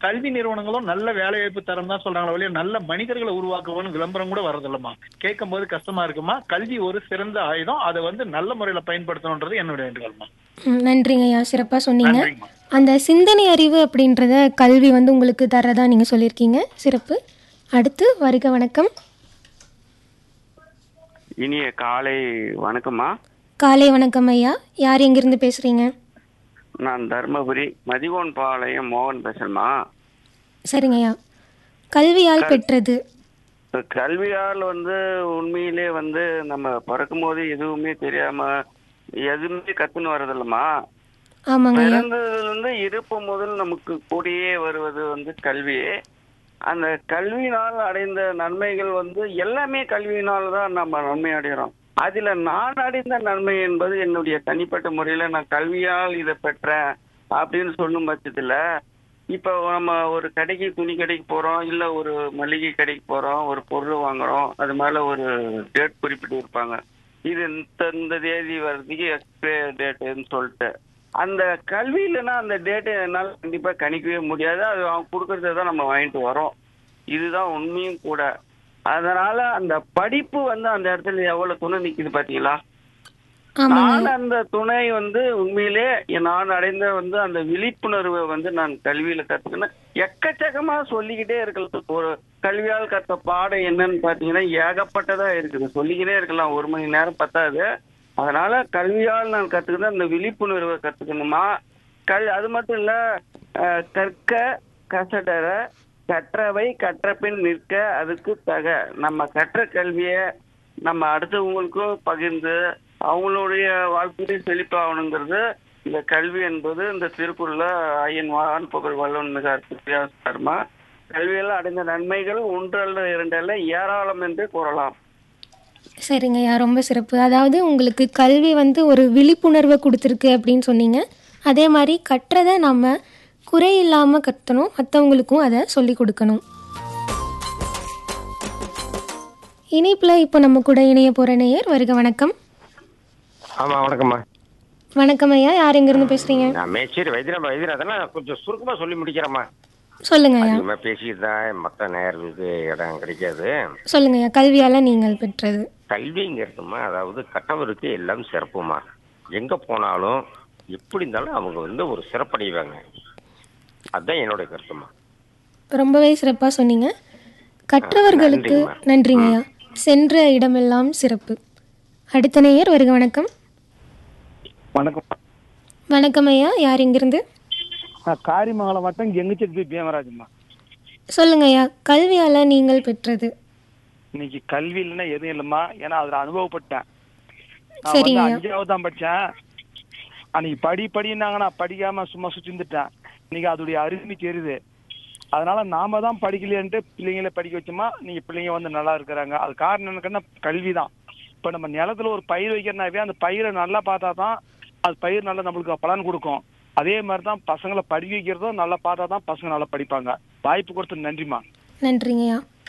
கல்வி நிறுவனங்களும் நல்ல வேலை வாய்ப்பு தரம் தான் சொல்றாங்களே ஒழிய நல்ல மனிதர்களை உருவாக்குவோம்னு விளம்பரம் கூட வரதில்லம்மா கேட்கும் போது கஷ்டமா இருக்குமா கல்வி ஒரு சிறந்த ஆயுதம் அதை வந்து நல்ல முறையில பயன்படுத்தணுன்றது என்னுடைய வேண்டுகோள்மா ம், நன்றிங்க ஐயா சிறப்பாக சொன்னீங்க நன்றிம்மா அந்த சிந்தனை அறிவு அப்படின்றத கல்வி வந்து உங்களுக்கு தரதா நீங்கள் சொல்லியிருக்கீங்க சிறப்பு அடுத்து வருக வணக்கம் இனிய காலை வணக்கம்மா காலை வணக்கம் ஐயா யார் எங்கிருந்து பேசுகிறீங்க நான் தர்மபுரி மதிகோன் பாளையம் மோகன் பேசுறேம்மா சரிங்க ஐயா கல்வியால் பெற்றது இப்ப கல்வியால் வந்து உண்மையிலே வந்து நம்ம பிறக்கும் போது எதுவுமே தெரியாம எதுவுமே கத்துன்னு வர்றதில்லம்மா ஆமாங்க ஐயா பிறந்ததுல இருந்து இருப்பு முதல் நமக்கு கூடயே வருவது வந்து கல்வி அந்த கல்வியினால் அடைந்த நன்மைகள் வந்து எல்லாமே கல்வியினால் தான் நம்ம நன்மை அடைகிறோம் அதுல நான் அடைந்த நன்மை என்பது என்னுடைய தனிப்பட்ட முறையில நான் கல்வியால் இதை பெற்றேன் அப்படின்னு சொல்லும் பட்சத்துல இப்போ நம்ம ஒரு கடைக்கு துணி கடைக்கு போறோம் இல்ல ஒரு மளிகை கடைக்கு போறோம் ஒரு பொருள் வாங்குறோம் அது மேல ஒரு டேட் குறிப்பிட்டு இருப்பாங்க இது இந்த இந்த தேதி வர்றதுக்கு எக்ஸ்பயர் டேட்டுன்னு சொல்லிட்டு அந்த கல்வி இல்லைன்னா அந்த டேட்டை என்னால் கண்டிப்பா கணிக்கவே முடியாது அது அவங்க கொடுக்கறத தான் நம்ம வாங்கிட்டு வரோம் இதுதான் உண்மையும் கூட அதனால அந்த படிப்பு வந்து அந்த இடத்துல எவ்வளவு துணை நிக்குது பாத்தீங்களா ஆமாங்க நான் அந்த துணை வந்து உண்மையிலே நான் அடைந்த வந்து அந்த விழிப்புணர்வை வந்து நான் கல்வியில கத்துக்கினேன் எக்கச்சக்கமா சொல்லிக்கிட்டே இருக்கலாம் ஒரு கல்வியால் கத்த பாடம் என்னன்னு பாத்தீங்கன்னா ஏகப்பட்டதா இருக்குது சொல்லிக்கிட்டே இருக்கலாம் ஒரு மணி நேரம் பத்தாது அதனால கல்வியால் நான் கத்துக்கிட்ட அந்த விழிப்புணர்வை கத்துக்கணுமா கல் அது மட்டும் இல்ல அஹ், கற்க கசடர கற்றவை கற்றபின் நிற்க அதுக்கு தக நம்ம கற்ற கல்வியை நம்ம அடுத்தவங்களுக்கும் பகிர்ந்து அவங்களுடைய வாழ்க்கையிலையும் செழிப்பாகணுங்கிறது இந்த கல்வி என்பது இந்த திருக்குறள்ல ஐயன் வான் புகழ் வல்லவன் மிக அற்புதமா கல்வியெல்லாம் அடைந்த நன்மைகள் ஒன்றல்ல இரண்டல்ல ஏராளம் என்று கூறலாம் சரிங்க ஐயா ரொம்ப சிறப்பு அதாவது உங்களுக்கு கல்வி வந்து ஒரு விழிப்புணர்வை கொடுத்துருக்கு அப்படின்னு சொன்னீங்க அதே மாதிரி கற்றதை நம்ம குறை இல்லாமல் கற்றணும் மற்றவங்களுக்கும் அதை சொல்லி கொடுக்கணும் இணைப்பில் இப்போ நம்ம கூட இணைய போகிற நேயர் வருக வணக்கம் ஆமா வணக்கம்மா வணக்கம் ஐயா யார் எங்கேருந்து பேசுகிறீங்க நான் மேச்சேரி வைத்தியராமா வைத்தியநாதனா கொஞ்சம் சுருக்கமா சொல்லி முடிக்கிறேம்மா சொல்லுங்க ஐயா அதிகமா பேசிட்டு தான் மற்ற நேர்களுக்கு இடம் கிடைக்காது சொல்லுங்க ஐயா கல்வியால் நீங்கள் பெற்றது கல்விங்கிறதுமா அதாவது கற்றவருக்கு எல்லாம் சிறப்புமா எங்க போனாலும் எப்படி இருந்தாலும் அவங்க வந்து ஒரு சிறப்படைவாங்க அதுதான் என்னோட கருத்துமா ரொம்பவே சிறப்பாக சொன்னீங்க கற்றவர்களுக்கு நன்றிம்மா. நன்றிங்க ஐயா சென்ற இடமெல்லாம் சிறப்பு அடுத்த நேயர் வருக வணக்கம் வணக்கம் வணக்கம் ஐயா யார் எங்கிருந்து நான் காரிமங்கலம் வட்டம் கெங்குச்செட்டி பீமராஜம்மா சொல்லுங்க ஐயா கல்வியால நீங்கள் பெற்றது இன்னைக்கு கல்வி இல்லைன்னா எதுவும் இல்லைம்மா ஏன்னா அதுல அனுபவப்பட்டேன் நான் சரிங்க. வந்து அஞ்சாவது தான் படிச்சேன் அன்னைக்கு படி படினாங்க நான் படிக்காம சும்மா சுத்திந்துட்டேன் இன்னைக்கு அதோடைய அருமை தெரியுது அதனால நாம தான் படிக்கலையன்ட்டு பிள்ளைங்களை படிக்க வச்சோமா நீங்க பிள்ளைங்க வந்து நல்லா இருக்கிறாங்க அது காரணம் என்னன்னா கல்வி தான் இப்ப நம்ம நிலத்துல ஒரு பயிர் வைக்கிறனாவே அந்த பயிரை நல்லா பார்த்தா தான் அது பயிர் நல்லா நம்மளுக்கு பலன் கொடுக்கும் அதே மாதிரி தான் பசங்களை படிக்க வைக்கிறதும் நல்லா பார்த்தா தான் பசங்க நல்லா படிப்பாங்க வாய்ப்பு கொடுத்து நன்றிம்மா நன்றிங்க ஐயா